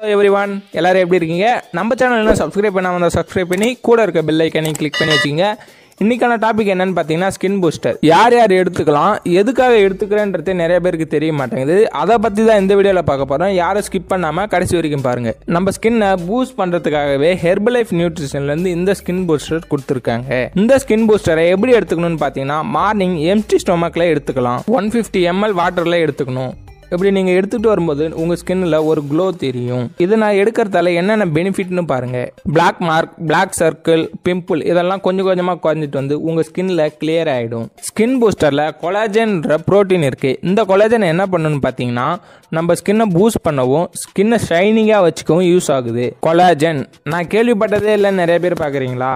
every one எல்லாரும் எப்படி இருக்கீங்க நம்ம சேனல் என்ன சப்ஸ்கிரைப் பண்ணாமல் இருந்தால் சப்ஸ்கிரைப் பண்ணி கூட இருக்க பெல் ஐக்கனையும் கிளிக் பண்ணி வச்சுங்க இன்னைக்கான டாபிக் என்னன்னு பார்த்தீங்கன்னா ஸ்கின் பூஸ்டர் யார் யார் எடுத்துக்கலாம் எதுக்காக எடுத்துக்கிறேன்றது நிறைய பேருக்கு தெரிய மாட்டேங்குது அதை பற்றி தான் இந்த வீடியோவில் பார்க்க போகிறோம் யாரும் ஸ்கிப் பண்ணாமல் கடைசி வரைக்கும் பாருங்கள் நம்ம ஸ்கின்னை பூஸ்ட் பண்ணுறதுக்காகவே ஹெர்பலைஃப் நியூட்ரிஷன்லேருந்து இந்த ஸ்கின் பூஸ்டர் கொடுத்துருக்காங்க இந்த ஸ்கின் பூஸ்டரை எப்படி எடுத்துக்கணும்னு பார்த்தீங்கன்னா மார்னிங் எம்டி ஸ்டொமக்கில் எடுத்துக்கலாம் ஒன் ஃபிஃப்டி எம்எல் வாட்டரில் எடுத்துக்கணும் இப்படி நீங்கள் எடுத்துகிட்டு வரும்போது உங்கள் ஸ்கின்னில் ஒரு க்ளோ தெரியும் இதை நான் எடுக்கிறதால என்னென்ன பெனிஃபிட்னு பாருங்கள் Black mark Black circle pimple இதெல்லாம் கொஞ்சம் கொஞ்சமாக குறைஞ்சிட்டு வந்து உங்கள் ஸ்கின்னில் கிளியர் ஆகிடும் ஸ்கின் பூஸ்டரில் கொலாஜன்ன்ற ப்ரோட்டீன் இருக்குது இந்த கொலாஜன் என்ன பண்ணணும்னு பார்த்தீங்கன்னா நம்ம ஸ்கின்னை பூஸ்ட் பண்ணவும் ஸ்கின்னை ஷைனிங்காக வச்சுக்கவும் யூஸ் ஆகுது கொலாஜன் நான் கேள்விப்பட்டதே இல்லை நிறைய பேர் பார்க்குறீங்களா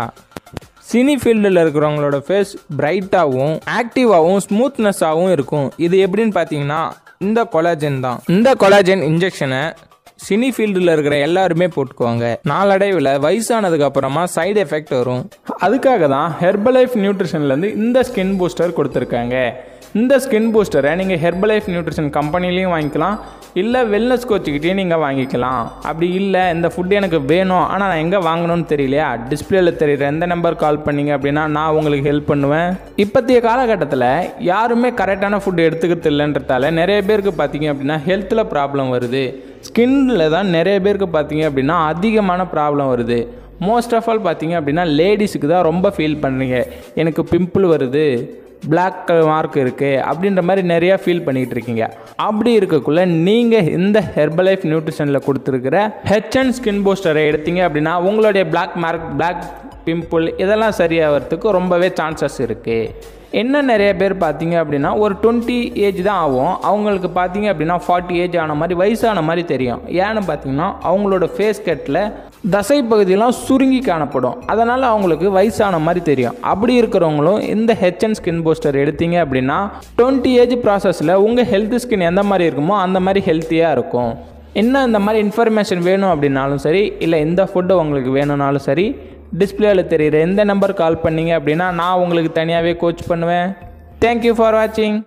சினி ஃபீல்டில் இருக்கிறவங்களோட ஃபேஸ் பிரைட்டாகவும் ஆக்டிவாகவும் ஸ்மூத்னஸாகவும் இருக்கும் இது எப்படின்னு பார்த்தீங்கன்னா இந்த கொலாஜன் தான் இந்த கொலாஜன் இன்ஜெக்ஷனை சினி ஃபீல்டில் இருக்கிற எல்லாருமே போட்டுக்குவாங்க நாளடைவில் வயசானதுக்கு அப்புறமா சைடு எஃபெக்ட் வரும் அதுக்காக தான் ஹெர்பலைஃப் நியூட்ரிஷன்லேருந்து இந்த ஸ்கின் பூஸ்டர் கொடுத்துருக்காங்க இந்த ஸ்கின் பூஸ்டரை நீங்கள் ஹெர்பலைஃப் நியூட்ரிஷன் கம்பெனிலையும் வாங்கிக்கலாம் இல்லை வெல்னஸ் கோச்சுக்கிட்டேயும் நீங்கள் வாங்கிக்கலாம் அப்படி இல்லை இந்த ஃபுட் எனக்கு வேணும் ஆனால் நான் எங்கே வாங்கணும்னு தெரியலையா டிஸ்பிளேல தெரியுற எந்த நம்பர் கால் பண்ணீங்க அப்படின்னா நான் உங்களுக்கு ஹெல்ப் பண்ணுவேன் இப்போதைய காலகட்டத்தில் யாருமே கரெக்டான ஃபுட் எடுத்துக்கிறது இல்லைன்றதால நிறைய பேருக்கு பார்த்தீங்க அப்படின்னா ஹெல்த்தில் ப்ராப்ளம் வருது ஸ்கின்னில் தான் நிறைய பேருக்கு பார்த்தீங்க அப்படின்னா அதிகமான ப்ராப்ளம் வருது மோஸ்ட் ஆஃப் ஆல் பார்த்தீங்க அப்படின்னா லேடிஸுக்கு தான் ரொம்ப ஃபீல் பண்ணுறீங்க எனக்கு பிம்பிள் வருது பிளாக் மார்க் இருக்குது அப்படின்ற மாதிரி நிறையா ஃபீல் பண்ணிகிட்டு இருக்கீங்க அப்படி இருக்கக்குள்ள நீங்கள் இந்த ஹெர்பலைஃப் நியூட்ரிஷனில் கொடுத்துருக்கிற ஹெச்என் ஸ்கின் பூஸ்டரை எடுத்தீங்க அப்படின்னா உங்களுடைய பிளாக் மார்க் பிளாக் பிம்பிள் இதெல்லாம் சரியாகிறதுக்கு ரொம்பவே சான்சஸ் இருக்குது என்ன நிறைய பேர் பார்த்தீங்க அப்படின்னா ஒரு டுவெண்ட்டி ஏஜ் தான் ஆகும் அவங்களுக்கு பார்த்தீங்க அப்படின்னா ஃபார்ட்டி ஏஜ் ஆன மாதிரி வயசான மாதிரி தெரியும் ஏன்னு பார்த்தீங்கன்னா அவங்களோட ஃபேஸ் கட்டில் தசை பகுதியெல்லாம் சுருங்கி காணப்படும் அதனால் அவங்களுக்கு வயசான மாதிரி தெரியும் அப்படி இருக்கிறவங்களும் இந்த ஹெச்என் ஸ்கின் பூஸ்டர் எடுத்தீங்க அப்படின்னா டுவெண்ட்டி ஏஜ் ப்ராசஸில் உங்கள் ஹெல்த் ஸ்கின் எந்த மாதிரி இருக்குமோ அந்த மாதிரி ஹெல்த்தியாக இருக்கும் என்ன இந்த மாதிரி இன்ஃபர்மேஷன் வேணும் அப்படின்னாலும் சரி இல்லை இந்த ஃபுட்டு உங்களுக்கு வேணும்னாலும் சரி டிஸ்பிளேல தெரியுற எந்த நம்பர் கால் பண்ணீங்க அப்படின்னா நான் உங்களுக்கு தனியாகவே கோச் பண்ணுவேன் தேங்க்யூ ஃபார் வாட்சிங்